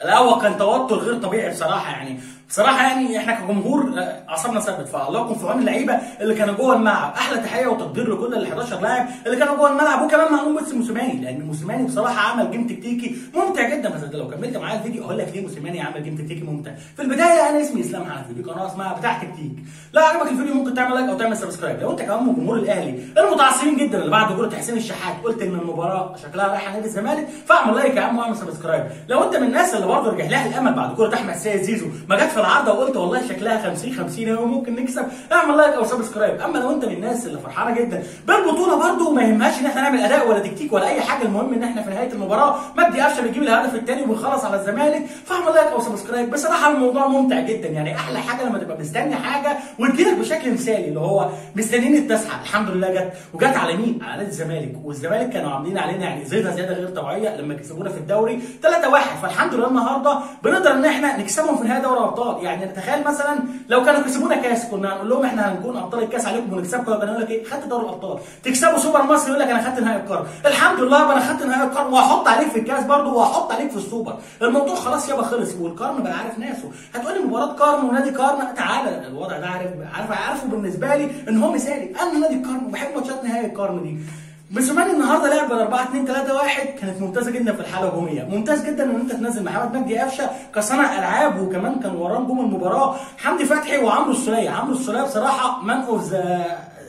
لا هو كان توتر غير طبيعي بصراحه يعني بصراحه يعني احنا كجمهور آه، اعصابنا ثابت فالله يكون في عون اللعيبه اللي كانوا جوه الملعب احلى تحيه وتقدير لكل ال 11 لاعب اللي كانوا جوه الملعب وكمان معاهم بس موسيماني لان موسيماني بصراحه عمل جيم تكتيكي ممتع جدا بس لو كملت معايا الفيديو اقول لك ليه موسيماني عمل جيم تكتيكي ممتع في البدايه انا اسمي اسلام حنفي دي قناه اسمها بتاع تكتيك لا عجبك الفيديو ممكن تعمل لايك او تعمل سبسكرايب لو انت كمان من جمهور الاهلي المتعصبين جدا اللي بعد جول حسين الشحات قلت ان المباراه شكلها رايحه نادي الزمالك فاعمل لايك يا عم واعمل سبسكرايب لو انت من الناس اللي برضه رجع لها الامل بعد كوره احمد سيد زيزو ما جت في العارضه وقلت والله شكلها 50 50 اهو ممكن نكسب اعمل لايك او سبسكرايب اما لو انت من الناس اللي فرحانه جدا بالبطوله برضه وما يهمهاش ان احنا نعمل اداء ولا تكتيك ولا اي حاجه المهم ان احنا في نهايه المباراه مجدي قفشه بيجيب الهدف الثاني وبنخلص على الزمالك فاعمل لايك او سبسكرايب بصراحه الموضوع ممتع جدا يعني احلى حاجه لما تبقى مستني حاجه وتجيلك بشكل مثالي اللي هو مستنيين التسعه الحمد لله جت وجت على مين؟ على نادي الزمالك والزمالك كانوا عاملين علينا يعني زيطه زياده غير طبيعيه لما كسبونا في الدوري 3-1 فالحمد لله النهارده بنقدر ان احنا نكسبهم في نهائي دوري ابطال يعني تخيل مثلا لو كانوا كسبونا كاس كنا هنقول لهم احنا هنكون ابطال الكاس عليكم ونكسبكم كانوا يقول لك ايه خدت دوري الابطال تكسبوا سوبر مصر يقول لك انا خدت نهائي القرن الحمد لله يابا انا خدت نهائي القرن وهحط عليك في الكاس برضه وهحط عليك في السوبر الموضوع خلاص يابا خلص والقرن بقى عارف ناسه هتقول لي مباراه قرن ونادي قرن تعالى الوضع ده عارف عارف عارفه بالنسبه لي ان هو مثالي انا نادي القرن وبحب ماتشات نهائي القرن دي موسيماني النهارده لعب بال 4 2 3 1 كانت ممتازه جدا في الحاله الهجوميه، ممتاز جدا ان انت تنزل محمد مجدي قفشه كصانع العاب وكمان كان وراه نجوم المباراه حمدي فتحي وعمرو السوليه، عمرو السوليه بصراحه مان اوف ذا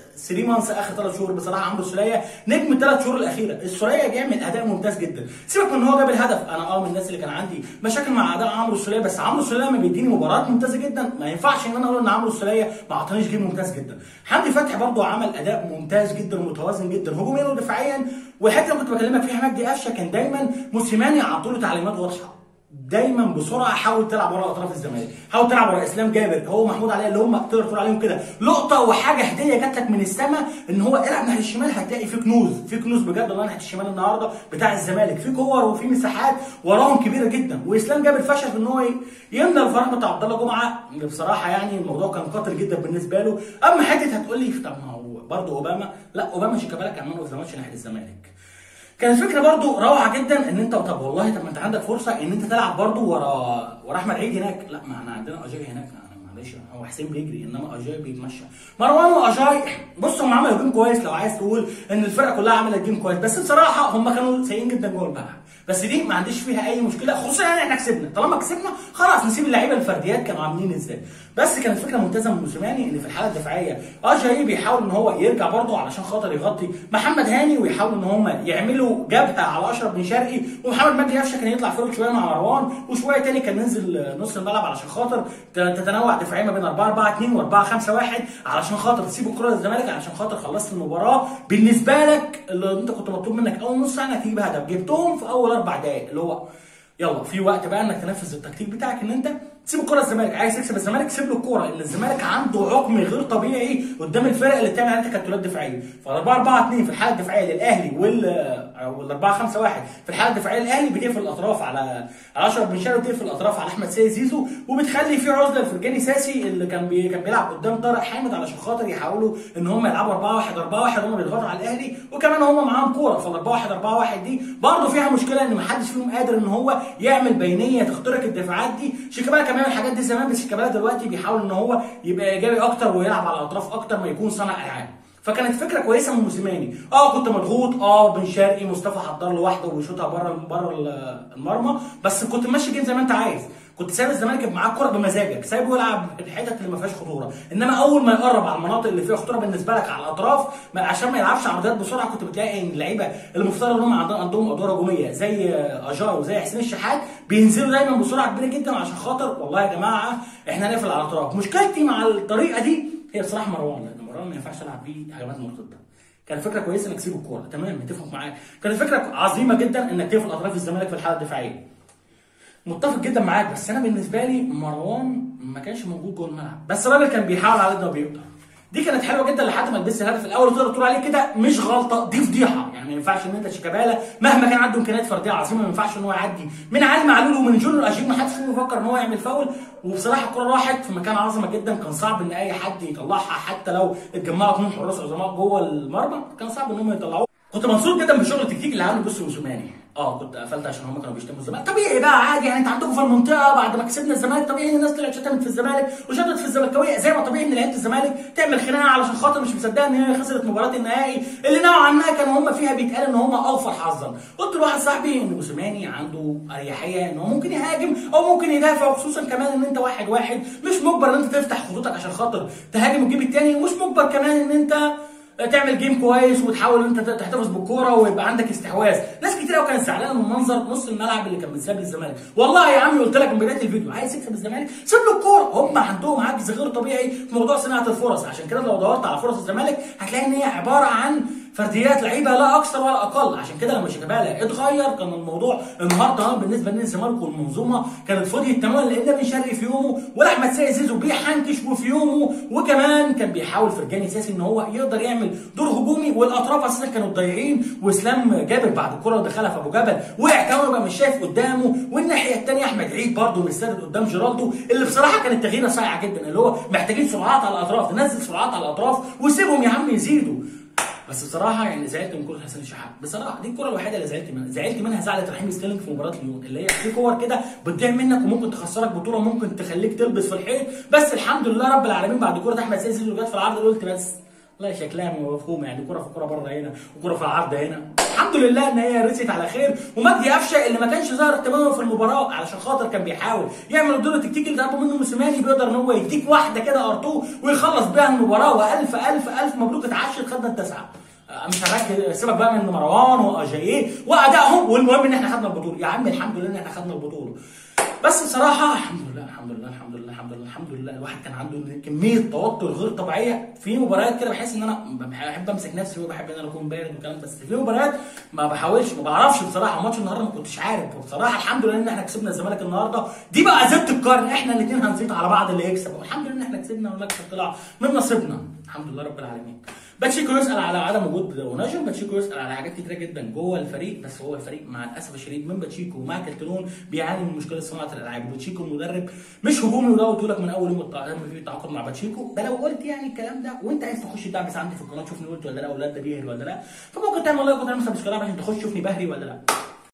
3 مانثs اخر ثلاث شهور بصراحه عمرو السوليه نجم الثلاث شهور الاخيره، السوليه بيعمل اداء ممتاز جدا، سيبك من ان هو جاب الهدف، انا اه من الناس اللي كان عندي مشاكل مع اداء عمرو السوليه بس عمرو السوليه لما بيديني مباريات ممتازه جدا ما ينفعش ان انا اقول ان عمرو السوليه ما اعطانيش جيم ممتاز جدا، حمدي فتحي برضه عمل اداء ممتاز جدا ومتوازن جدا هجوميا ودفاعيا والحته اللي كنت بكلمك فيها مجدي قفشه كان دايما موسيماني عطوله تعليمات واضحه دايما بسرعه حاول تلعب ورا اطراف الزمالك، حاول تلعب ورا اسلام جابر هو محمود علي اللي هم تقدر تقول عليهم كده لقطه وحاجه هديه جات لك من السماء ان هو العب ناحيه الشمال هتلاقي في كنوز، في كنوز بجد والله ناحيه الشمال النهارده بتاع الزمالك، في كور وفي مساحات وراهم كبيره جدا، واسلام جابر فشل في ان هو يملى الفراغ بتاع عبد الله جمعه اللي بصراحه يعني الموضوع كان خطر جدا بالنسبه له، اما حته هتقول لي طب ما هو برضه اوباما، لا اوباما شيكابالا كان مان اوف ذا ماتش ناحيه الزمالك. كانت فكره برضو روعه جدا ان انت طب والله طب ما انت عندك فرصه ان انت تلعب برضو ورا ورا احمد عيد هناك لا ما احنا عندنا اجاي هناك معلش هو حسين بيجري انما اجاي بيتمشى مروان واجاي بص هم عملوا جيم كويس لو عايز تقول ان الفرقه كلها عملت جيم كويس بس بصراحه هم كانوا سيئين جدا جوه الملعب بس دي ما عنديش فيها اي مشكله خصوصا يعني احنا كسبنا طالما كسبنا خلاص نسيب اللعيبه الفرديات كانوا عاملين ازاي بس كانت فكره ممتازه من موسيماني ان في الحاله الدفاعيه اجاي بيحاول ان هو يرجع برضه علشان خاطر يغطي محمد هاني ويحاول ان هم يعملوا جبهه على اشرف بن شرقي ومحمد مجدي قفشه كان يطلع فوق شويه مع مروان وشويه تاني كان ننزل نص الملعب علشان خاطر تتنوع دفاعيا ما بين 4 4 2 و 4 5 1 علشان خاطر تسيب الكره للزمالك علشان خاطر خلصت المباراه بالنسبه لك اللي انت كنت مطلوب منك اول نص ساعه انك تجيب هدف جبتهم في اول اربع دقائق اللي هو يلا في وقت بقى انك تنفذ التكتيك بتاعك ان انت تسيب الكره للزمالك عايز تكسب الزمالك سيب له الكوره لان الزمالك عنده حكم غير طبيعي قدام الفرق اللي بتعمل عليها تكتلات دفاعيه فال 4 4 2 في الحاله الدفاعيه للاهلي وال وال 4 5 1 في الحاله الدفاعيه للاهلي بتقفل الاطراف على على اشرف بن شرقي وتقفل الاطراف على احمد سيد زيزو وبتخلي في عزله لفرجاني ساسي اللي كان بي... كان بيلعب قدام طارق حامد علشان خاطر يحاولوا ان هم يلعبوا 4 1 4 1 هم بيضغطوا على الاهلي وكمان هم معاهم كوره فال 4 1 4 1 دي برضه فيها مشكله ان ما حدش فيهم قادر ان هو يعمل بينيه تخترق الدفاعات دي شيكابالا كان بيعمل الحاجات دي زمان بس شيكابالا دلوقتي بيحاول ان هو يبقى ايجابي اكتر ويلعب على الاطراف اكتر ما يكون صانع العاب فكانت فكره كويسه من موسيماني اه كنت مضغوط اه بن شرقي مصطفى حضر له واحده ويشوطها بره بره المرمى بس كنت ماشي جيم زي ما انت عايز كنت سايب الزمالك يبقى معاه الكوره بمزاجك سايبه يلعب الحتت اللي ما فيهاش خطوره انما اول ما يقرب على المناطق اللي فيها خطوره بالنسبه لك على الاطراف ما عشان ما يلعبش عرضيات بسرعه كنت بتلاقي ان اللعيبه المفترض ان هم عندهم ادوار هجوميه زي اجار وزي حسين الشحات بينزلوا دايما بسرعه كبيره جدا عشان خاطر والله يا جماعه احنا هنقفل على الاطراف مشكلتي مع الطريقه دي هي بصراحه مروان لان مروان ما ينفعش العب بيه هجمات مرتده كان فكره كويسه انك تسيب الكوره تمام متفق معاك كانت فكره عظيمه جدا انك تقفل اطراف الزمالك في الحاله الدفاعيه متفق جدا معاك بس انا بالنسبه لي مروان ما كانش موجود جوه الملعب بس الراجل كان بيحاول على قد ما بيقدر دي كانت حلوه جدا لحد ما لبست الهدف الاول وتقدر تقول عليه كده مش غلطه دي فضيحه يعني ما ينفعش ان انت شيكابالا مهما كان عنده امكانيات فرديه عظيمه ما ينفعش ان هو يعدي من علي معلول ومن جونيور اجيب ما حدش فيهم يفكر ان هو يعمل فاول وبصراحه الكره راحت في مكان عظمه جدا كان صعب ان اي حد يطلعها حتى لو اتجمعوا اثنين حراس عظماء جوه المرمى كان صعب ان هم يطلعوها كنت مبسوط جدا بالشغل التكتيكي اللي عمله بص موسيماني اه كنت قفلت عشان هم كانوا بيشتموا الزمالك طبيعي بقى عادي يعني انت عندكم في المنطقه بعد ما كسبنا الزمالك طبيعي ان الناس طلعت شتمت في الزمالك وشتمت في الزملكاويه زي ما طبيعي ان لعيبه الزمالك تعمل خناقه علشان خاطر مش مصدقه ان هي خسرت مباراه النهائي اللي نوعا ما كانوا هم فيها بيتقال ان هم اوفر حظا قلت لواحد صاحبي ان موسيماني عنده اريحيه ان هو ممكن يهاجم او ممكن يدافع وخصوصا كمان ان انت واحد واحد مش مجبر ان انت تفتح خطوطك عشان خاطر تهاجم وتجيب التاني ومش مجبر كمان ان انت تعمل جيم كويس وتحاول ان انت تحتفظ بالكوره ويبقى عندك استحواذ ناس كتير قوي كانت زعلانه من منظر نص الملعب اللي كان متساب للزمالك والله يا عمي قلت لك من بدايه الفيديو عايز تكسب الزمالك سيب له الكوره هم عندهم عجز غير طبيعي في موضوع صناعه الفرص عشان كده لو دورت على فرص الزمالك هتلاقي ان هي عباره عن فرديات لعيبه لا اكثر ولا اقل عشان كده لما شيكابالا اتغير كان الموضوع انهار تماما بالنسبه للزمالك والمنظومه كانت فضيت تماما لان بن شرقي في يومه واحمد سيد زيزو بيحنكش وفي يومه وكمان كان بيحاول فرجاني ساسي ان هو يقدر يعمل دور هجومي والاطراف اساسا كانوا ضايعين واسلام جابر بعد الكره اللي دخلها في ابو جبل وقع كمان بقى مش شايف قدامه والناحيه الثانيه احمد عيد برده مش سادد قدام جيرالدو اللي بصراحه كانت تغييره صايعه جدا اللي هو محتاجين سرعات على الاطراف نزل سرعات على الاطراف وسيبهم يا عم يزيدوا بس بصراحه يعني زعلت من كره حسين الشحات بصراحه دي الكره الوحيده اللي زعلت منها زعلت منها زعلت رحيم ستيرلينج في مباراه اليوم اللي هي في كور كده بتضيع منك وممكن تخسرك بطوله ممكن تخليك تلبس في الحيط بس الحمد لله رب العالمين بعد كره احمد سيد اللي جت في العرض قلت بس والله شكلها مفهومه يعني كره في كره بره هنا وكره في العرض هنا الحمد لله ان هي رست على خير ومجدي قفشه اللي ما كانش ظاهر تماما في المباراه علشان خاطر كان بيحاول يعمل الدور التكتيكي اللي طلبه منه موسيماني بيقدر ان هو يديك واحده كده ارتو ويخلص بيها المباراه والف الف الف مبروك اتعشت خدنا التسعه مش هنركز سيبك بقى من مروان واجاييه وادائهم والمهم ان احنا خدنا البطوله يا عم الحمد لله ان احنا خدنا البطوله بس بصراحه الحمد لله الحمد لله الحمد لله الحمد لله الحمد لله الواحد كان عنده كميه توتر غير طبيعيه في مباريات كده بحس ان انا بحب امسك نفسي وبحب ان انا اكون بارد والكلام بس في مباريات ما بحاولش ما بعرفش بصراحه ماتش النهارده ما كنتش عارف وبصراحه الحمد لله ان احنا كسبنا الزمالك النهارده دي بقى زبده القرن احنا الاثنين هنزيد على بعض اللي يكسب والحمد لله ان احنا كسبنا والمكسب طلع من نصيبنا الحمد لله رب العالمين باتشيكو يسال على عدم وجود ونجم باتشيكو يسال على حاجات كتيره جدا جوه الفريق بس هو الفريق مع الاسف الشديد من باتشيكو ومع كالترون بيعاني من مشكله صناعه الالعاب باتشيكو المدرب مش هجومي وده قلت لك من اول يوم في التعاقد مع باتشيكو ده لو قلت يعني الكلام ده وانت عايز تخش تدعبس عندي في القناه تشوفني قلت ولا لا ولا ده بيهري ولا لا فممكن تعمل لايك وتعمل سبسكرايب عشان تخش تشوفني بهري ولا لا